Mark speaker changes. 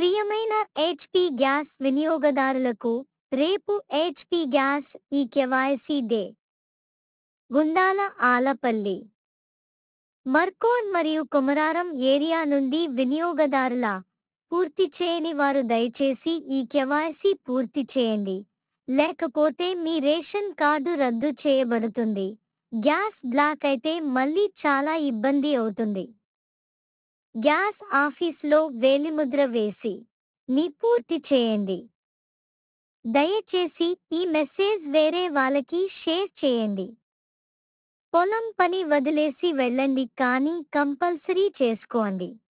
Speaker 1: ప్రియమైన HP gas వినియోగదారులకు రేపు HP gas E KYC day Gundala Alapalli మర్కోన్ మరియు కుమరారం ఏరియా నుండి వినియోగదారుల పూర్తి చేయని వారు దయచేసి ఈ కెవాయసీ పూర్తి చేయండి లేకపోతే మీ రేషన్ కార్డు రద్దు చేయబడుతుంది గ్యాస్ బ్లాక్ అయితే మళ్ళీ చాలా ఇబ్బంది అవుతుంది గ్యాస్ ఆఫీస్లో వేలిముద్ర వేసి మీ పూర్తి చేయండి దయచేసి ఈ మెసేజ్ వేరే వాళ్ళకి షేర్ చేయండి పొలం పని వదిలేసి వెళ్ళండి కానీ కంపల్సరీ చేసుకోండి